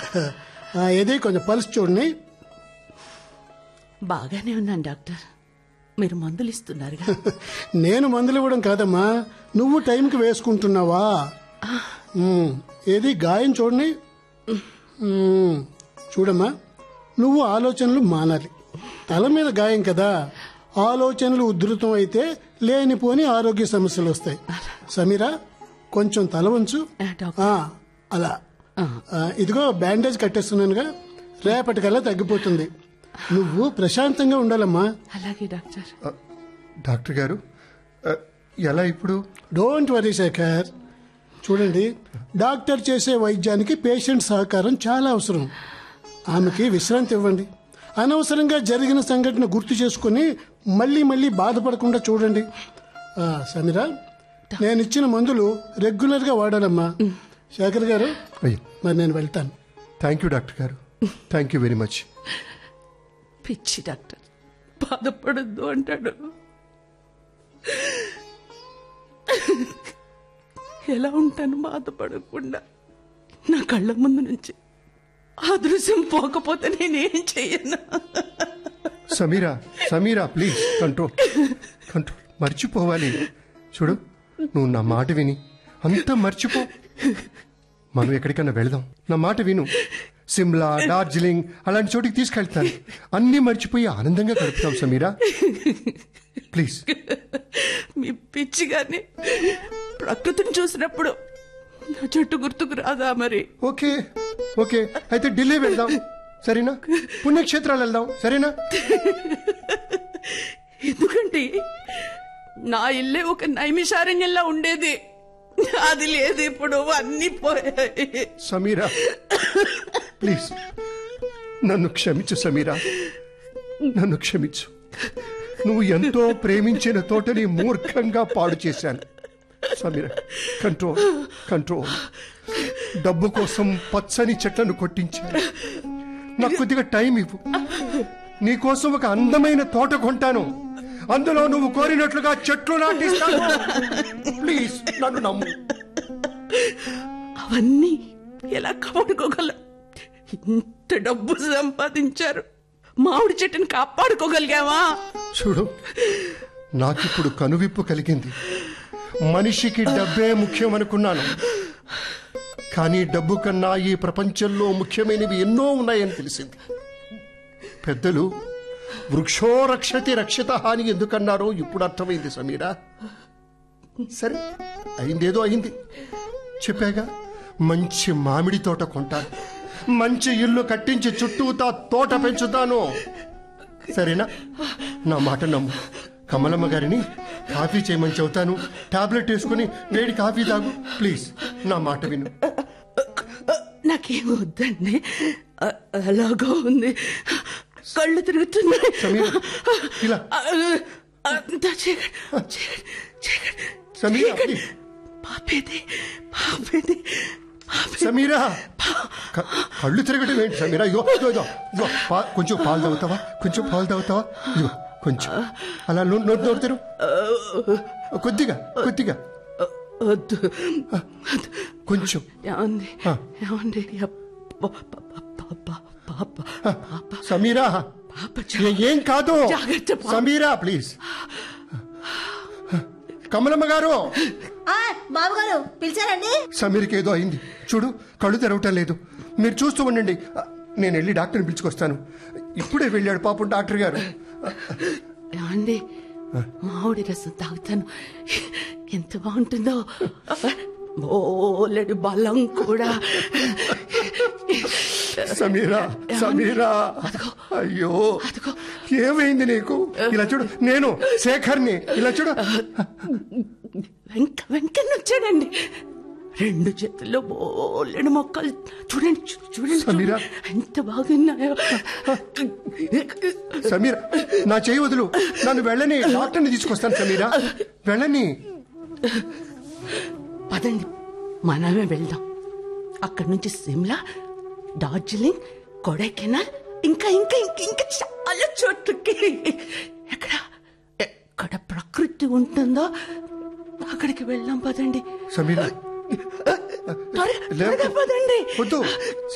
ఆ, ఏది కొంచెం పల్స్ చూడండి బాగానే ఉన్నాను డాక్టర్ మీరు మందులు ఇస్తున్నారుగా నేను మందులు ఇవ్వడం కాదమ్మా నువ్వు టైంకి వేసుకుంటున్నావా ఉమ్, ఏది గాయం చూడండి ఉమ్, చూడమ్మా నువ్వు ఆలోచనలు మానాలి తల మీద గాయం కదా ఆలోచనలు ఉధృతం అయితే లేనిపోని ఆరోగ్య సమస్యలు వస్తాయి సమీరా కొంచెం తల వంచు ఆ, డాక్టర్ ఆ, అలా ఆ, ఇదిగో బ్యాండేజ్ కట్టేస్తున్నానుగా రేపటికల్లా తగ్గిపోతుంది నువ్వు ప్రశాంతంగా ఉండాలమ్మా అలాగే డాక్టర్ ఆ, డాక్టర్ గారు ఆ, ఎలా ఇప్పుడు డోంట్ వరీ శేఖర్ చూడండి డాక్టర్ చేసే వైద్యానికి పేషెంట్ సహకారం చాలా అవసరం ఆమెకి విశ్రాంతి ఇవ్వండి అనవసరంగా జరిగిన సంఘటన గుర్తు చేసుకుని మళ్ళీ మళ్ళీ బాధపడకుండా చూడండి ఆ, సమీరా నేను ఇచ్చిన మందులు రెగ్యులర్గా వాడాలమ్మా శేఖర్ గారు అయ్యో మరి నేను వెళ్తాను thank you doctor garu thank you very much పిచ్చి డాక్టర్ బాధపడద్దు అంటాడు ఎలా ఉంటాను బాధపడకుండా నా కళ్ళ ముందు నుంచి ఆ దృశ్యం పోకపోతే నేనేం చెయ్యను Sameera Sameera please control control మర్చిపోవాలి చూడు నువ్వు నా మాట విని అంతా మర్చిపో మనం ఎక్కడికన్నా వెళదాం నా మాట విను సిమ్లా డార్జిలింగ్ అలాంటి చోటికి తీసుకెళ్తాను అన్నీ మర్చిపోయి ఆనందంగా గడుపుతాం సమీరా ప్లీజ్ మీ పిచ్చి గాని ప్రకృతిని చూసినప్పుడు నా చెట్టు గుర్తుకు రాదా మరి ఓకే ఓకే అయితే ఢిల్లీ వెళ్దాం సరేనా పుణ్యక్షేత్రాలు వెళ్దాం సరేనా ఎందుకంటే నా ఇల్లే ఒక నైమిషారణ్యంలా ఉండేది అది లేదు ఇప్పుడు అన్ని పోయాయి సమీరా ప్లీజ్ నన్ను క్షమించు సమీరా నన్ను క్షమించు నువ్వు ఎంతో ప్రేమించిన తోటని మూర్ఖంగా పాడు చేశాను సమీరా కంట్రోల్ కంట్రోల్ డబ్బు కోసం పచ్చని చెట్లను కొట్టించాను నాకు కొద్దిగా టైం ఇవ్వు నీకోసం ఒక అందమైన తోట కొంటాను అందులో నువ్వు కోరినట్లుగా చెట్లు నాటిస్తాను ప్లీజ్ నన్ను నమ్ము అవన్నీ ఎలా కాపాడుకోగలం ఇంత డబ్బు సంపాదించారు మామిడి చెట్టుని కాపాడుకోగలిగావా చూడు నాకిప్పుడు కనువిప్పు కలిగింది మనిషికి డబ్బే ముఖ్యం అనుకున్నాను కానీ డబ్బు కన్నా ఈ ప్రపంచంలో ముఖ్యమైనవి ఎన్నో ఉన్నాయని తెలిసింది పెద్దలు వృక్షో రక్షతి రక్షిత అని ఎందుకన్నారో ఇప్పుడు అర్థమైంది సమీరా సరే అయిందేదో అయింది చెప్పాగా మంచి మామిడి తోట కొంటాను మంచి ఇల్లు కట్టించి చుట్టూతా తోట పెంచుతాను సరేనా నా మాట నమ్ము కమలమ్మ గారిని కాఫీ చేయమని చెబుతాను టాబ్లెట్ వేసుకుని వేడి కాఫీ తాగు ప్లీజ్ నా మాట విను నాకేం వద్దండి అ- అలాగా ఉంది కళ్ళు తిరుగుతున్నాయి సమీర ఇలా ఆ, అంతా చీకటి చీకటి చీకటి సమీర చీకటి. ప్లీజ్. పాపేది పాపేది పాపేది సమీరా క- కళ్ళు తిరగటం ఏంటి సమీరా ఇగో ఇగో ఇగో ఇగో పా- కొంచెం పాలు తాగుతావా కొంచెం పాలు తాగుతావా ఇగో కొంచెం అలా నోట్ నోట్ నోట్ తెరు కొద్దిగా కొద్దిగా వద్దు కొంచెం ఏమంది ఆ. ఏమండి ప- ప- ప- ప- పాప పాప సమీరా పాప ఏ- ఏం కాదు జాగ్రత్త పా- సమీరా ప్లీజ్ కమలమ్మ గారు ఆ, బాబుగారు పిలిచారండి సమీర్కి ఏదో అయింది చూడు కళ్ళు తెరవటం లేదు మీరు చూస్తూ ఉండండి నేను వెళ్ళి డాక్టర్ని పిలుచుకొస్తాను ఇప్పుడే వెళ్ళాడు పాపం డాక్టర్ గారు ఏమండి మామిడి రసం తాగుతాను ఎంత బాగుంటుందో బోలెడు బలం కూడా సమీరా సమీరా అయ్యో అదిగో. ఏమైంది నీకు ఇలా చూడు నేను శేఖర్ని ఇలా చూడు వెంక వెంకన్న వచ్చాడండి రెండు చేతుల్లో బోలెడు మొక్కలు చూడండి చూ- చూడండి సమీరా. చూడండి. ఎంత బాగున్నాయో సమీరా నా చేయి వదులు నన్ను వెళ్ళని డాక్టర్ని తీసుకొస్తాను సమీరా వెళ్ళని పదండి మనమే వెళ్దాం అక్కడి నుంచి సిమ్లా డార్జిలింగ్ కొడైకెనాల్ ఇంకా ఇంకా ఇంకా ఇంకా చాలా చోట్లకి ఎక్కడ ఎక్కడ ప్రకృతి ఉంటుందో అక్కడికి వెళ్దాం పదండి సమీరా త్వరగా లేదు. త్వరగా పదండి వద్దు